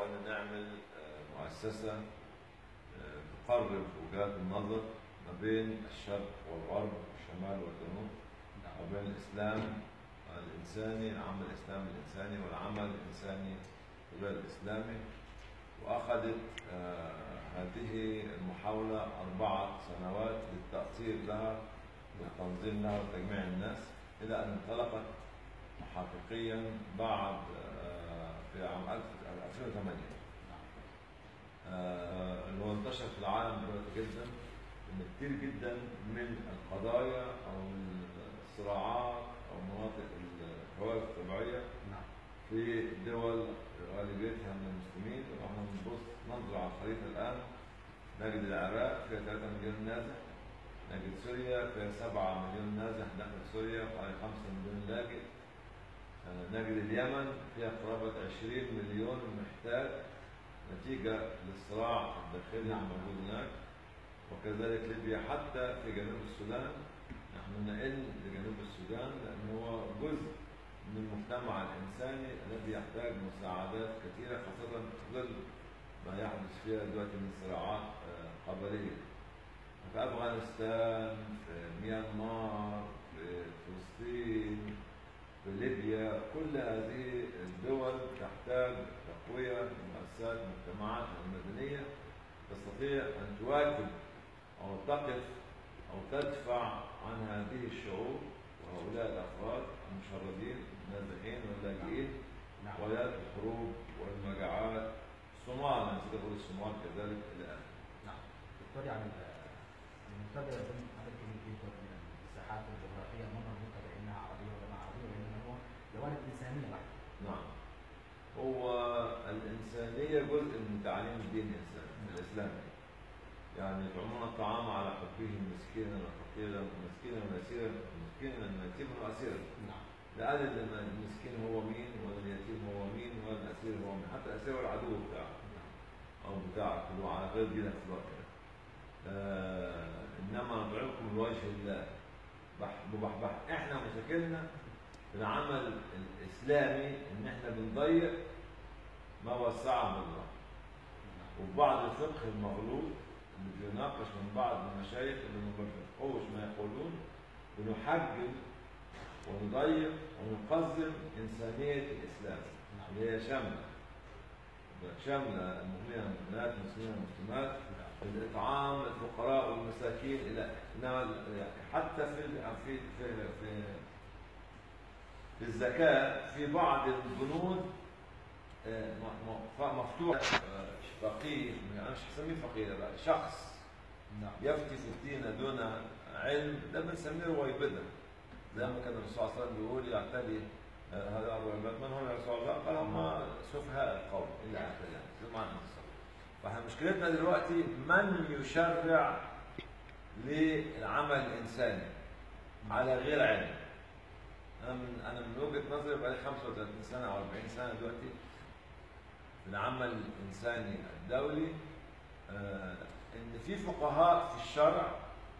حاولنا نعمل آه، مؤسسة آه، تقرب وجهات النظر ما بين الشرق والغرب والشمال والجنوب نعم ما بين الإسلام الإنساني العمل الإسلامي الإنساني والعمل الإنساني غير الإسلامي وأخذت آه، هذه المحاولة أربعة سنوات للتأطير لها والتنظيم لها وتجميع الناس إلى أن انطلقت حقيقيا بعد آه، في عام 2008 نعم آه، اللي هو انتشر في العالم دلوقتي جدا ان كتير جدا من القضايا او الصراعات او مناطق الكوارث الطبيعيه نعم في دول غالبيتها من المسلمين واحنا بنبص ننظر على الخريطه الان نجد العراق فيها 3 مليون نازح نجد سوريا فيها 7 مليون نازح داخل سوريا وحوالي 5 مليون لاجئ آه، نجد اليمن فيها قرابه 20 مليون محتاج نتيجه للصراع الداخلي نعم. الموجود هناك وكذلك ليبيا حتى في جنوب السودان نحن نئن لجنوب السودان لأنه هو جزء من المجتمع الإنساني الذي يحتاج مساعدات كثيرة خاصة في ظل ما يحدث فيها دلوقتي من صراعات آه، قبلية في أفغانستان في ميانمار في فلسطين في ليبيا كل هذه الدول تحتاج تقوية لمؤسسات مجتمعاتها المدنية تستطيع أن تواكب أو تقف أو تدفع عن هذه الشعوب وهؤلاء الأفراد المشردين النازحين واللاجئين نعم ولايات الحروب والمجاعات الصومال أنا نسيت أقول الصومال كذلك إلى آخره نعم دكتور يعني ال- المنتدى يضم عدد كبير جدا من المساحات الجغرافيه منها المنتدى انها عربيه ولا ما عربيه وانما هو جوانب انسانيه بحته نعم هو الإنسانية جزء من تعليم الدين الإنساني الإسلامي يعني يطعمون الطعام على حبه مسكينا وفقيرا مسكينا ويسيرا مسكينا ويتيما وأسيرا نعم لا أدري لما المسكين هو مين ولا اليتيم هو مين ولا الأسير هو مين حتى الأسير هو العدو بتاعه أو بتاعك اللي هو على غير دينك في الوقت ده. آه إنما نطعمكم لوجه الله بح ببحبح إحنا مشاكلنا في العمل الإسلامي إن إحنا بنضيق ما وسعه الله وبعض الفقه المغلوط اللي بيناقش من بعض المشايخ اللي ما بيفقهوش ما يقولون بنحجم ونضيق ونقزم إنسانية الإسلام اللي هي شاملة شاملة المؤمنين والمؤمنات المسلمين والمسلمات الإطعام الفقراء والمساكين إلى إنما يعني حتى في في في في, في الزكاة في بعض البنود آه، م- م- مفتوح آه، فقيه أنا مش هسميه فقيه بقى شخص نعم يفتي فتينا دون علم ده بنسميه رويبده زي ما كان الرسول صلى الله عليه وسلم بيقول يعتدي آه، هذا الرويبات من هم يا رسول الله؟ قال هم سفهاء القوم الى اخره يعني ده معنى القصة. فاحنا مشكلتنا دلوقتي من يشرع للعمل الانساني على غير علم انا من انا من وجهه نظري بقى لي 35 سنه او 40 سنه دلوقتي في العمل الانساني الدولي آه، ان في فقهاء في الشرع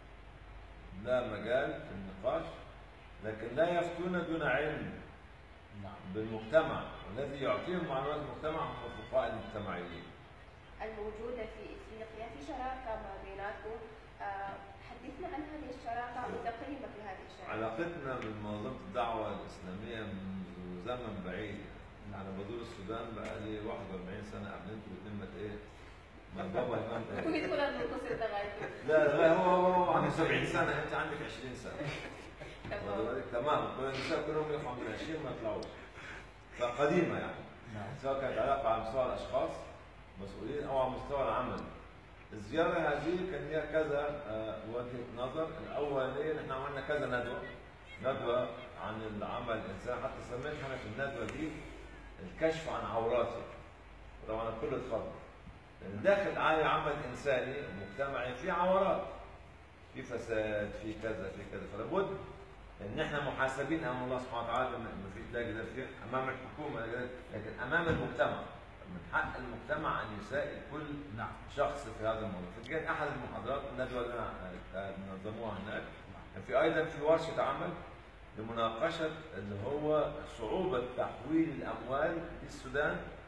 لا مجال في النقاش لكن لا يفتون دون علم نعم بالمجتمع والذي يعطيهم معلومات المجتمع هم الفقهاء المجتمعيين الموجودة في إفريقيا في شراكة ما بيناتكم آه، حدثنا عن هذه الشراكة وتقييمك لهذه الشراكة علاقتنا بمنظمة الدعوة الإسلامية منذ زمن بعيد أنا بدور السودان بقى لي 41 سنة قبل أنتوا الاثنين ما إيه ما بابا الإمام إيه ويدخل المنتصر ده غايته لا لا هو هو هو عنده 70 سنة أنت عندك 20 سنة تمام واخد بالك؟ تمام كل النساء كلهم يقفوا عند 20 ما يطلعوش فقديمة يعني نعم سواء كانت علاقة على مستوى الأشخاص مسؤولين أو على مستوى العمل. الزيارة هذه كان ليها كذا آه، وجهة نظر، الأولانية إن إحنا عملنا كذا ندوة. ندوة عن العمل الإنساني حتى سميتها أنا في الندوة دي الكشف عن عوراتي. طبعا الكل اتخض. لأن داخل أي عمل إنساني مجتمعي في عورات. في فساد، في كذا، في كذا، فلا بد ان احنا محاسبين امام الله سبحانه وتعالى ما فيش لا جدال فيه امام الحكومه لا جدال، لكن امام المجتمع من حق المجتمع ان يسائل كل نعم شخص في هذا الموضوع فكانت احد المحاضرات الندوه اللي أنا- نظموها هناك كان في ايضا في ورشه عمل لمناقشه اللي هو صعوبه تحويل الاموال في السودان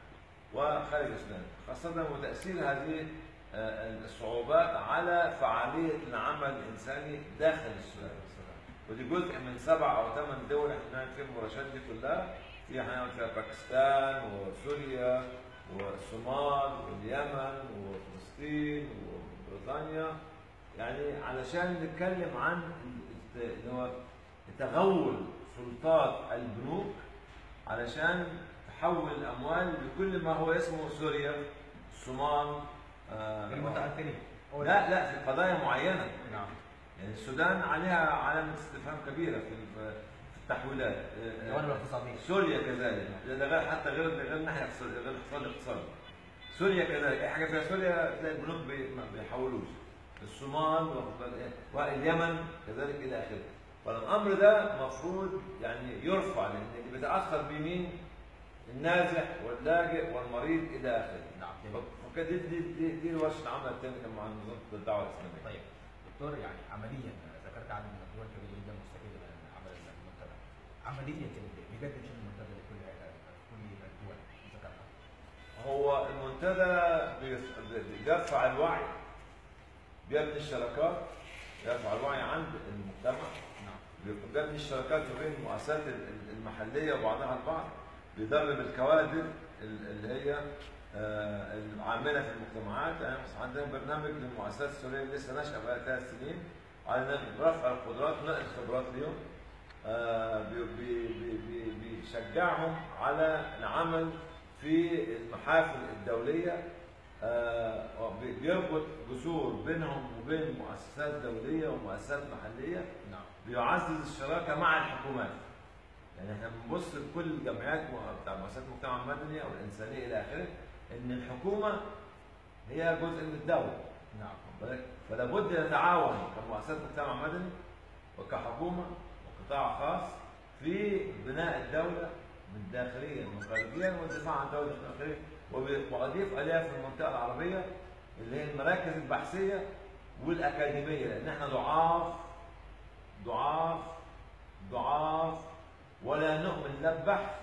وخارج السودان خاصة وتأثير هذه آه، الصعوبات على فعالية العمل الإنساني داخل السودان ودي جزء من سبع أو ثمان دول احنا بنعمل فيها المناقشات دي كلها في احنا بنعمل فيها باكستان وسوريا والصومال واليمن وفلسطين وبريطانيا يعني علشان نتكلم عن الت- اللي هو تغول سلطات البنوك علشان تحول الاموال لكل ما هو اسمه سوريا الصومال آه المتاثرين أو لا لا في قضايا معينه نعم يعني السودان عليها علامه استفهام كبيره في في التحويلات آه، الجوانب الاقتصاديه سوريا كذلك ده غير حتى غير غير الناحيه الاقتصاديه غير الاقتصاد الاقتصادي سوريا كذلك اي حاجه فيها سوريا تلاقي البنوك بي- ما بيحولوش الصومال واخد بالك إيه؟ واليمن كذلك الى اخره فالامر ده مفروض يعني يرفع لان اللي بيتاثر بمين النازح واللاجئ والمريض الى اخره نعم جميل وكده دي دي دي, دي ورشه العمل الثانيه مع نظام الدعوه الاسلاميه طيب دكتور يعني عمليا ذكرت عن الدول كبيره جدا مستفيده من عمل المنتدى عمليا كده بيقدم شنو المنتدى لكل كل الدول ذكرتها هو المنتدى بيف- بيرفع الوعي بيبني الشراكات يرفع الوعي عند المجتمع نعم بيبني الشراكات ما بين المؤسسات ال- ال- المحليه وبعضها البعض بيدرب الكوادر ال- اللي هي آه، العامله في المجتمعات يعني مثلا عندنا برنامج للمؤسسات السوريه اللي لسه ناشئه بقى ثلاث سنين على رفع القدرات نقل الخبرات ليهم آه، بي- بي- بي- بي- بيشجعهم على العمل في المحافل الدوليه آه، وبي- بيربط جسور بينهم وبين مؤسسات دوليه ومؤسسات محليه نعم بيعزز الشراكه مع الحكومات. يعني احنا بنبص لكل الجمعيات و- بتاع مؤسسات المجتمع المدني او الانسانيه الى اخره ان الحكومه هي جزء من الدوله. نعم بالك؟ فلا بد نتعاون كمؤسسات مجتمع مدني وكحكومه وقطاع خاص في بناء الدوله من داخليا وخارجيا والدفاع عن الدوله الداخليه وب- واضيف اليها في المنطقه العربيه اللي هي المراكز البحثيه والاكاديميه لان احنا ضعاف ضعاف ضعاف ولا نؤمن لا ببحث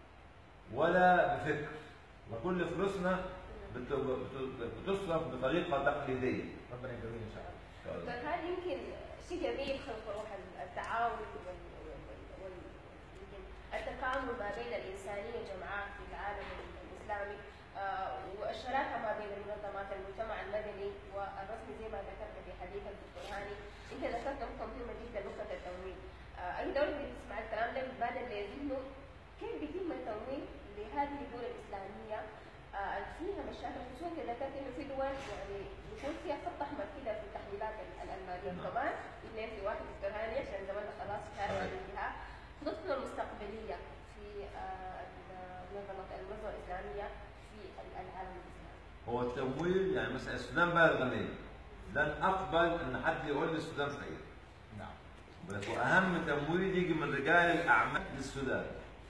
ولا بفكر وكل فلوسنا بت- بت- بتصرف بطريقه تقليديه ربنا يقوينا ان شاء الله فهذا يمكن شيء جميل خلق روح التعاون وال وال- وال يمكن التكامل ما بين الإنسانية جمعاء في العالم الإسلامي آه، والشراكة ما بين منظمات المجتمع المدني والرسمي زي ما ذكرت في حديث الدكتور هاني أنت ذكرت نقطة مهمة جدا نقطة التمويل آه، أي دولة بتسمع الكلام ده بتبادر لذهنه كيف بيتم التمويل لهذه الدول الإسلامية آه، فيها مشاكل خصوصا كذا ذكرت انه في دول يعني يكون فيها خط احمر كده في التحويلات ال- الماليه نعم. كمان اثنين في واحد دكتور هاني عشان زماننا خلاص كان صحيح. الانتهاء خططنا المستقبليه في آه، المنظمه المنظمه الاسلاميه في ال- العالم الاسلامي. هو التمويل يعني مثلا السودان بلد غنيه لن اقبل ان حد يقول لي السودان فقير نعم بالك؟ واهم تمويل يجي من رجال الاعمال للسودان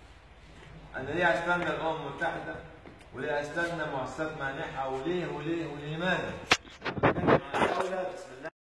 انا ليه استنى الامم المتحده وليه استنى مؤسسات مانحه وليه وليه ولماذا؟ بتكلم عن دوله بسم الله